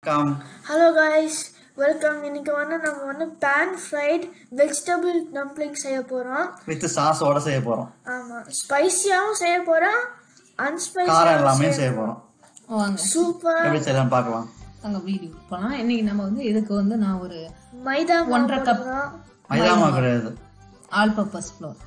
Come hello guys welcome இன்னைக்கு வந்து நம்ம வந்து பேன் ஃப்ரைட் வெஜிடபிள் டம்ப்ளிங் செய்ய போகிறோம் வித் சாஸோட செய்ய போறோம் ஆமாம் ஸ்பைசியாகவும் செய்ய போகிறோம் காரம் அன்ஸ்பைசியாகவும் எல்லாமே செய்ய போறோம் வாங்க சூப்பர் எப்படி செய்யலாம் பார்க்கலாம் அங்க வீடியோ போலாம் இன்னைக்கு நம்ம வந்து இதுக்கு வந்து நான் ஒரு மைதா மாவு ஒன்றரை கப் போட்டுக்கிறோம். மைதா மாவு கிடையாது ஆல் பர்பஸ் ஃப்ளோர்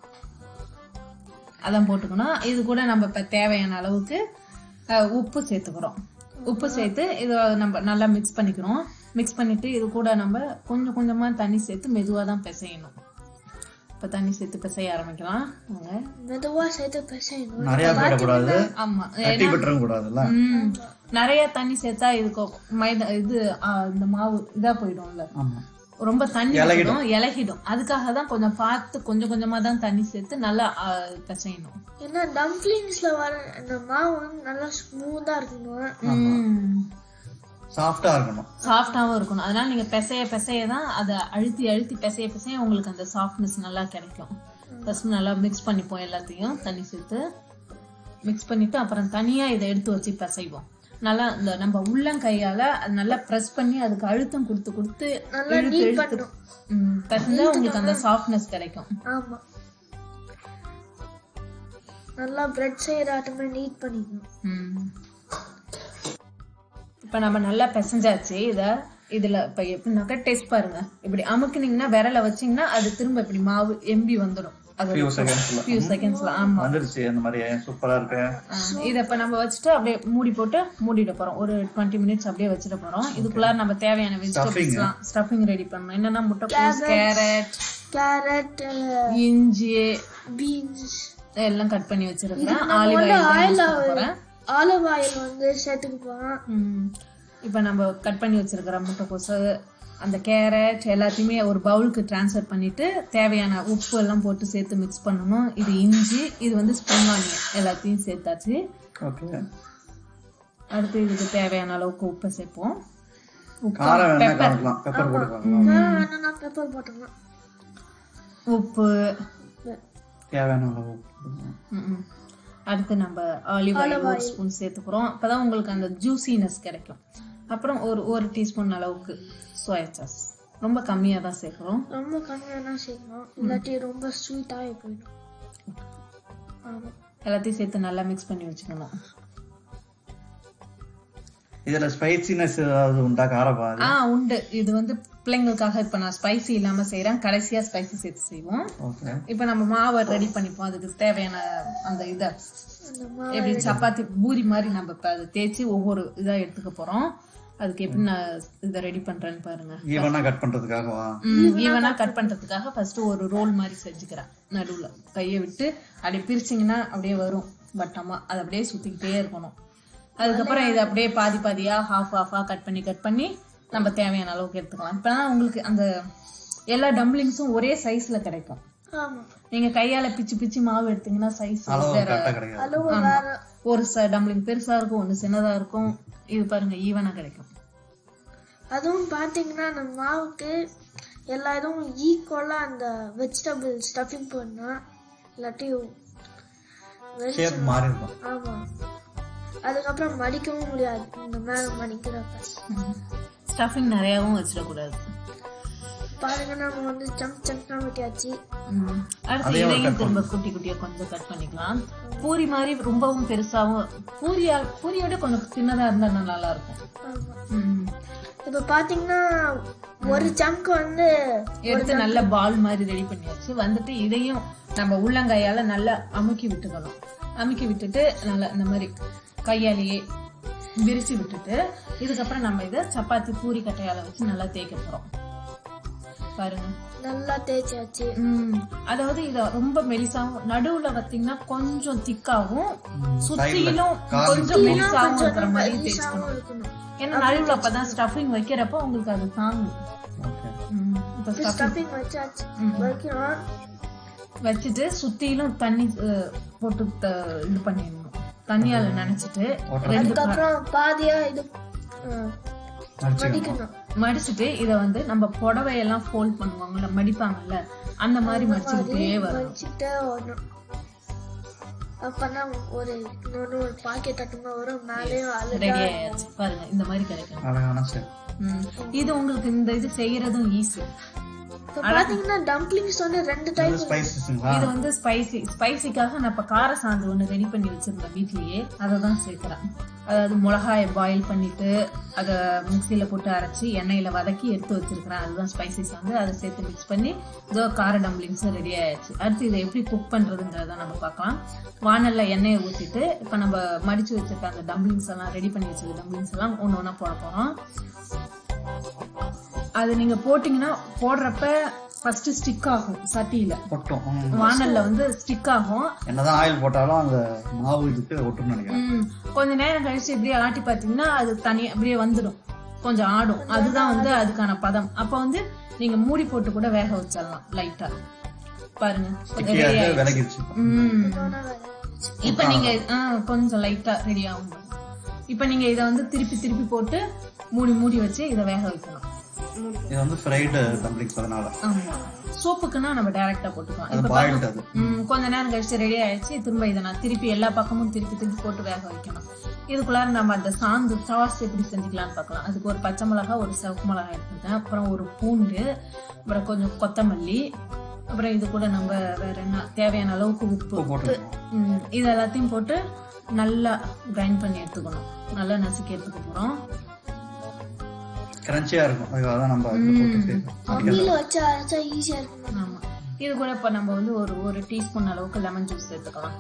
அதான் போட்டுக்கணும் இது கூட நம்ம இப்போ தேவையான அளவுக்கு அஹ், உப்பு சேர்த்துக்கிறோம் உப்பு சேர்த்து இதை நம்ம நல்லா மிக்ஸ் பண்ணிக்கிறோம் மிக்ஸ் பண்ணிட்டு இது கூட நம்ம கொஞ்சம் கொஞ்சமா தண்ணி சேர்த்து மெதுவாக தான் பிசையணும் இப்போ தண்ணி சேர்த்து பிசைய ஆரம்பிக்கலாம் வாங்க மெதுவா சேர்த்து பிசையணும் நிறைய போயிடக்கூடாது ஆமா கட்டி விட்டுறவும் கூடாதுல்ல ம் நிறைய தண்ணி சேர்த்தா இதுக்கு மைதா இது ஆ, இந்த மாவு இதா போயிடும்ல ஆமா ரொம்ப தண்ணி இலகிடும். விடும், இலகிடும் அதுக்காக தான் கொஞ்சம் பார்த்து கொஞ்சம் கொஞ்சமா தான் தண்ணி சேர்த்து நல்லா ஆ, பிசையணும் ஏன்னா டம்ப்ளிங்ஸ்ல வர இந்த மாவு வந்து நல்லா ஸ்மூத்தா இருக்கணும் ம் சாஃப்டா இருக்கணும் சாஃப்டாவும் இருக்கணும் அதனால நீங்க பிசைய பிசைய தான் அதை அழுத்தி அழுத்தி பிசைய பிசைய உங்களுக்கு அந்த சாஃப்ட்னஸ் நல்லா கிடைக்கும் ஃபர்ஸ்ட் நல்லா மிக்ஸ் பண்ணிப்போம் எல்லாத்தையும் தண்ணி சேர்த்து மிக்ஸ் பண்ணிட்டு அப்புறம் தனியா இதை எடுத்து வச்சு பிசைவோம் நல்லா இந்த நம்ம உள்ளங்கையால அது நல்லா ப்ரெஸ் பண்ணி அதுக்கு அழுத்தம் கொடுத்து கொடுத்து நல்லா இழுத்து நீட் இழுத்து பண்ணணும் ம், பிசைஞ்சா உங்களுக்கு அந்த சாஃப்ட்னஸ் கிடைக்கும் ஆமா நல்லா பிரெட் செய்யறாட்டமே நீட் பண்ணிக்கணும் ம். இப்ப நம்ம நல்லா பிசைஞ்சாச்சு இத இதுல இப்ப எப்படின்னாக்கா டேஸ்ட் பாருங்க இப்படி அமுக்குனீங்கன்னா விரல வச்சீங்கன்னா அது திரும்ப இப்படி மாவு எம்பி வந்துடும் அது ஃபியூ செகண்ட்ஸ்ல ஃபியூ செகண்ட்ஸ்ல ஆமா வந்துருச்சு அந்த மாதிரி சூப்பரா இருக்கு ஆ, இத இப்ப நம்ம வச்சுட்டு அப்படியே மூடி போட்டு மூடிட போறோம் ஒரு டுவெண்ட்டி மினிட்ஸ் அப்படியே வச்சிட போறோம் இதுக்குள்ள நம்ம தேவையான வெஜிடபிள்ஸ்லாம் ஸ்டஃபிங் ரெடி பண்ணணும் என்னன்னா முட்டைக்கோஸ் கேரட் கேரட் இஞ்சி பீன்ஸ் எல்லாம் கட் பண்ணி வச்சிருக்கேன் ஆலிவ் ஆயில் போறேன் ஆலிவ் ஆயில் வந்து சேர்த்துக்க போறோம் ம். இப்ப நம்ம கட் பண்ணி வச்சிருக்கிற முட்டைக்கோசு அந்த கேரட் எல்லாத்தையுமே ஒரு பவுலுக்கு ட்ரான்ஸ்ஃபர் பண்ணிட்டு தேவையான உப்பு எல்லாம் போட்டு சேர்த்து மிக்ஸ் பண்ணணும் இது இஞ்சி இது வந்து ஸ்ப்ரிங் ஆனியன் எல்லாத்தையும் சேர்த்தாச்சு ஓகே அடுத்து இதுக்கு தேவையான அளவுக்கு உப்பு சேர்ப்போம் உப்பு காரம் வேணா காமிக்கலாம் பெப்பர் போட்டுக்கலாம் காரம் வேணும்னா பெப்பர் போட்டுக்கலாம் உப்பு தேவையான அளவு போட்டுக்கலாம். ம், ம். அடுத்து நம்ம ஆலிவ் ஆயில் ஒரு ஸ்பூன் சேர்த்துக்கிறோம் அப்பதான் உங்களுக்கு அந்த ஜூசினஸ் கிடைக்கும் அப்புறம் ஒரு ஒரு டீஸ்பூன் அளவுக்கு சோயா சாஸ் ரொம்ப கம்மியா தான் சேர்க்கிறோம் ரொம்ப கம்மியாக தான் சேர்க்கணும் இல்லாட்டி ரொம்ப ஸ்வீட்டாகி போயிடும் ஆமா எல்லாத்தையும் சேர்த்து நல்லா மிக்ஸ் பண்ணி வச்சுக்கணும் இதுல ஸ்பைசினஸ் ஏதாவது உண்டா காரப்பாது ஆ உண்டு இது வந்து பிள்ளைங்களுக்காக இப்ப நான் ஸ்பைசி இல்லாம செய்றேன் கடைசியா ஸ்பைசி சேர்த்து செய்வோம் ஓகே இப்ப நம்ம மாவை ரெடி பண்ணிப்போம் அதுக்கு தேவையான அந்த இத அந்த மா- எப்படி சப்பாத்தி பூரி மாதிரி நம்ம இப்ப அதை தேய்ச்சி ஒவ்வொரு இதா எடுத்துக்க போறோம் அதுக்கு எப்படி நான் இதை ரெடி பண்றேன்னு பாருங்க ஈவனா கட் பண்றதுக்காகவா ஈவனா கட் பண்றதுக்காக ஃபர்ஸ்ட் ஒரு ரோல் மாதிரி செஞ்சுக்கிறேன் நடுவுல கையை விட்டு அப்படியே பிரிச்சிங்கன்னா அப்படியே வரும் வட்டமா அது அப்படியே சுத்திக்கிட்டே இருக்கணும் அதுக்கப்புறம் இதை அப்படியே பாதி பாதியா ஹாஃப் ஹாஃபா கட் பண்ணி கட் பண்ணி நம்ம தேவையான அளவுக்கு எடுத்துக்கலாம் இப்பதான் உங்களுக்கு அந்த எல்லா டம்ப்ளிங்ஸும் ஒரே சைஸ்ல கிடைக்கும் ஆமா நீங்க கையால பிச்சு பிச்சு மாவு எடுத்தீங்கன்னா சைஸ் அளவு கரெக்டா கிடைக்காது அளவு வேற ஒரு டம்ப்ளிங் பெருசா இருக்கும் ஒண்ணு சின்னதா இருக்கும் இது பாருங்க ஈவனா கிடைக்கும் அதுவும் பார்த்தீங்கன்னா நம்ம மாவுக்கு எல்லா இதுவும் ஈக்குவலாக அந்த வெஜிடபிள் ஸ்டஃபிங் பண்ணா இல்லாட்டி ஷேப் மாறி இருக்கும் ஆமா அதுக்கப்புறம் மடிக்கவும் முடியாது இந்த மேல மடிக்கிறப்ப ஸ்டஃபிங் நிறையவும் வச்சிடக்கூடாது பாருங்க நம்ம வந்து சங்க் சங்க்னா வெட்டியாச்சு ம். அடுத்து இதையும் திரும்ப குட்டி குட்டியா கொஞ்சம் கட் பண்ணிக்கலாம் பூரி மாதிரி ரொம்பவும் பெருசாவும் பூரியா பூரியோட கொஞ்சம் சின்னதா இருந்தா இன்னும் நல்லா இருக்கும் ஆமா ம். இப்ப பாத்தீங்கன்னா ஒரு சங்க் வந்து எடுத்து நல்ல பால் மாதிரி ரெடி பண்ணியாச்சு வந்துட்டு இதையும் நம்ம உள்ளங்கையால நல்லா அமுக்கி விட்டுக்கணும் அமுக்கி விட்டுட்டு நல்லா இந்த மாதிரி கையாலேயே விரிச்சு விட்டுட்டு இதுக்கப்புறம் நம்ம இதை சப்பாத்தி பூரி கட்டையால வச்சு நல்லா தேய்க்க போறோம் பாருங்க நல்லா தேய்ச்சாச்சு ம், அதாவது இத ரொம்ப மெலிசாவும் நடுவுல பாத்தீங்கன்னா கொஞ்சம் திக்காவும் சுத்திலும் கொஞ்சம் மெலிசாவும் இருக்கிற மாதிரி தேய்ச்சிக்கணும் இருக்கணும் ஏன்னா நடுவுல அப்பதான் ஸ்டஃபிங் வைக்கிறப்ப உங்களுக்கு அது தாங்கும் ஓகே ம், இப்ப stuffing ஸ்டஃபிங் வச்சாச்சு வைக்கிறோம் வச்சுட்டு சுத்திலும் தண்ணி அஹ், போட்டு த- இது பண்ணிடணும் தண்ணியால நினைச்சிட்டு ரெண்டு அதுக்கப்புறம் பாதியா இது அஹ், மடிச்சுக்கணும் மடிக்கணும் மடிச்சிட்டு இத வந்து நம்ம புடவையெல்லாம் ஃபோல்ட் பண்ணுவாங்கல்ல மடிப்பாங்கல்ல அந்த மாதிரி மடிச்சுக்கிட்டே வரும் வச்சுட்டே வரணும் அப்பனா ஒரு இன்னொன்று ஒரு பாக்கெட் தட்டுமா வரும் மேலேயும் ரெடி அழகா ஆயாச்சு பாருங்க இந்த மாதிரி கிடைக்கும் அழகான ஷேப் ம். இது உங்களுக்கு இந்த இது செய்யறதும் ஈஸி இப்போ பாத்தீங்கன்னா டம்ப்ளிங்ஸ் வந்து ரெண்டு டைப் ஸ்பைசஸ்ங்களா இது வந்து ஸ்பைசி ஸ்பைசிக்காக நான் இப்ப கார சாந்து ஒண்ணு ரெடி பண்ணி வச்சிருந்தேன் வீட்லயே அதை தான் சேர்க்கிறேன் அதாவது மிளகாயை பாயில் பண்ணிட்டு அதை மிக்சியில போட்டு அரைச்சி எண்ணெயில வதக்கி எடுத்து வச்சிருக்கிறேன் அதுதான் ஸ்பைசி சாந்து அதை சேர்த்து மிக்ஸ் பண்ணி இதோ கார டம்ப்ளிங்ஸ் ரெடி ஆயாச்சு அடுத்து இதை எப்படி குக் பண்றதுங்கிறத நம்ம பார்க்கலாம் வானல்ல எண்ணெயை ஊத்திட்டு இப்ப நம்ம மடிச்சு வச்சிருக்க அந்த டம்ப்ளிங்ஸ் எல்லாம் ரெடி பண்ணி வச்சிருக்க டம்ப்ளிங்ஸ் எல்லாம் ஒண்ணு ஒண்ணா போட போறோம் அது நீங்க போட்டீங்கன்னா போடுறப்ப ஃபர்ஸ்ட் ஸ்டிக் ஆகும் சட்டியில ஒட்டும் ம். வானல்ல வந்து ஸ்டிக் ஆகும் என்னதான் ஆயில் போட்டாலும் அந்த மாவு இதுக்கு ஒட்டும்னு நினைக்கிறேன் ம், கொஞ்ச நேரம் கழிச்சு இப்படியே ஆட்டி பாத்தீங்கன்னா அது தனி அப்படியே வந்துடும் கொஞ்சம் ஆடும் அதுதான் வந்து அதுக்கான பதம் அப்ப வந்து நீங்க மூடி போட்டு கூட வேக வச்சிடலாம் லைட்டா பாருங்க ஸ்டிக்கியா ready இருக்கு ஆயிடுச்சு. விலகிடுச்சு ம். இப்ப நீங்க ஆ, கொஞ்சம் லைட்டா ரெடி ஆகும் இப்ப நீங்க இத வந்து திருப்பி திருப்பி போட்டு மூடி மூடி வச்சு இத வேக வைக்கணும் இது வந்து ஃப்ரைடு டம்ப்ளிங்ஸ் அதனால ஆமா சூப்புக்குன்னா நம்ம டைரக்டா போட்டுக்கலாம் அது இப்ப பாயில்டு அது ம், கொஞ்ச நேரம் கழிச்சு ரெடி ஆயிடுச்சு திரும்ப இதை நான் திருப்பி எல்லா பக்கமும் திருப்பி திருப்பி போட்டு வேக வைக்கணும் இதுக்குள்ளார நம்ம அந்த சாந்து சாஸ் எப்படி செஞ்சுக்கலாம்னு பார்க்கலாம் அதுக்கு ஒரு பச்சை மிளகா ஒரு சிவப்பு மிளகாய் எடுத்துட்டேன் அப்புறம் ஒரு பூண்டு அப்புறம் கொஞ்சம் கொத்தமல்லி அப்புறம் இது கூட நம்ம வேற என்ன தேவையான அளவுக்கு உப்பு உப்பு போட்டுருக்கோம் ம், இது எல்லாத்தையும் போட்டு நல்லா கிரைண்ட் பண்ணி எடுத்துக்கணும் நல்லா நசுக்கி எடுத்துக்க போறோம் கிரன்ச்சியா இருக்கும் அதுக்காக தான் நம்ம இதுல போட்டு செய்யறோம். அம்மியில வச்சு அரைச்சா ஈஸியா இருக்கும் ஆமா இது கூட இப்ப நம்ம வந்து ஒரு ஒரு டீஸ்பூன் அளவுக்கு லெமன் ஜூஸ் சேர்த்துக்கலாம்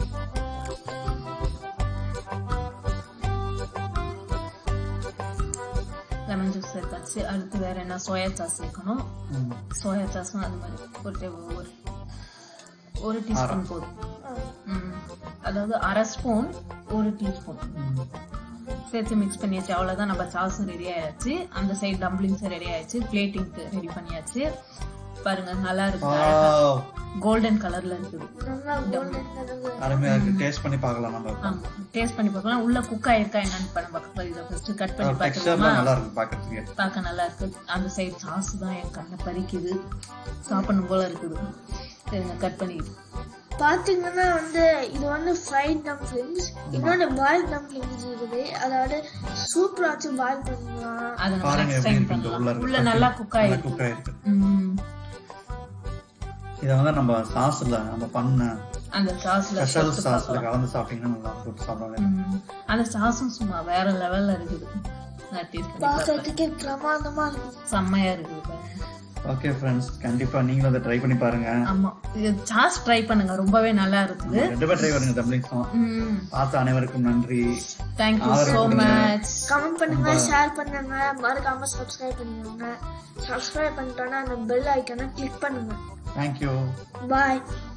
லெமன் ஜூஸ் சேர்த்தாச்சு அடுத்து வேற என்ன சோயா சாஸ் சேர்க்கணும் ம். சோயா சாஸும் அது மாதிரி ஒரு டேபிள் ஒரு ஒரு டீஸ்பூன் போதும் ம். அதாவது அரை ஸ்பூன் ஒரு டீஸ்பூன் ம். சேர்த்து மிக்ஸ் பண்ணியாச்சு அவ்வளவுதான் நம்ம சாஸும் ரெடி ஆயாச்சு அந்த சைடு டம்ப்ளிங்ஸும் ரெடி ஆயாச்சு பிளேட்டிங்க்கு ரெடி பண்ணியாச்சு பாருங்க நல்லா இருக்கு Wow. கோல்டன் கலர்ல இருக்குது நல்லா golden colour. அருமையா இருக்கு டேஸ்ட் பண்ணி பார்க்கலாம் நம்ம ஆமா டேஸ்ட் பண்ணி பார்க்கலாம் உள்ள குக் ஆயிருக்கா என்னன்னு இப்ப நம்ம இதை ஃபர்ஸ்ட் கட் பண்ணி டெக்ஸ்டர்ல பார்த்துக்கோமா நல்லா இருக்கு பாக்கிறதுக்கு பார்க்க நல்லா இருக்கு அந்த சைடு சாஸ் தான் என் கண்ணை பறிக்குது சாப்பிடணும் போல இருக்குது சரிங்க கட் பண்ணிக்கிட்டு பாத்தீங்கன்னா வந்து இது வந்து ஃப்ரைட் டம்ப்ளிங்ஸ் இன்னொன்று பாயில் டம்ப்ளிங்ஸ் இருக்குது அதாவது சூப்பரா வச்சு பாயில் பண்ணலாம் அதை நம்ம பாருங்க நெக்ஸ்ட் எப்படி டைம் இருக்கு உள்ள பண்ணலாம் இருக்கு. உள்ள நல்லா குக் நல்லா ஆயிருக்கு குக் ஆயிருக்கு ம். இதை வந்து நம்ம சாஸ்ல நம்ம பண்ண அந்த சாஸ்ல ஸ்பெஷல் சாஸ்ல கலந்து சாப்பிட்டீங்கன்னா நல்லா போட்டு சாப்பிடுவாங்க ம். அந்த சாஸும் சும்மா வேற லெவல்ல இருக்குது நான் டேஸ்ட் பண்ணி பார்ப்பேன். பார்க்கறதுக்கே பிரமாதமா இருக்கும் செம்மையா இருக்குது பாருங்க. ஓகே ஃப்ரெண்ட்ஸ் கண்டிப்பா நீங்களும் அதை ட்ரை பண்ணி பாருங்க ஆமா இது சாஸ் ட்ரை பண்ணுங்க ரொம்பவே நல்லா இருக்குது ரெண்டு பேர் ட்ரை பண்ணுங்க டம்ப்ளிங்ஸும் ம் பார்த்த அனைவருக்கும் நன்றி தேங்க்யூ ஸோ மச் கமெண்ட் பண்ணுங்க ஷேர் பண்ணுங்க மறக்காம சப்ஸ்கிரைப் பண்ணிடுங்க சப்ஸ்கிரைப் பண்ணிட்டோன்னா அந்த பெல் ஐக்கனை கிளிக் பண்ணுங்க தேங்க்யூ பாய்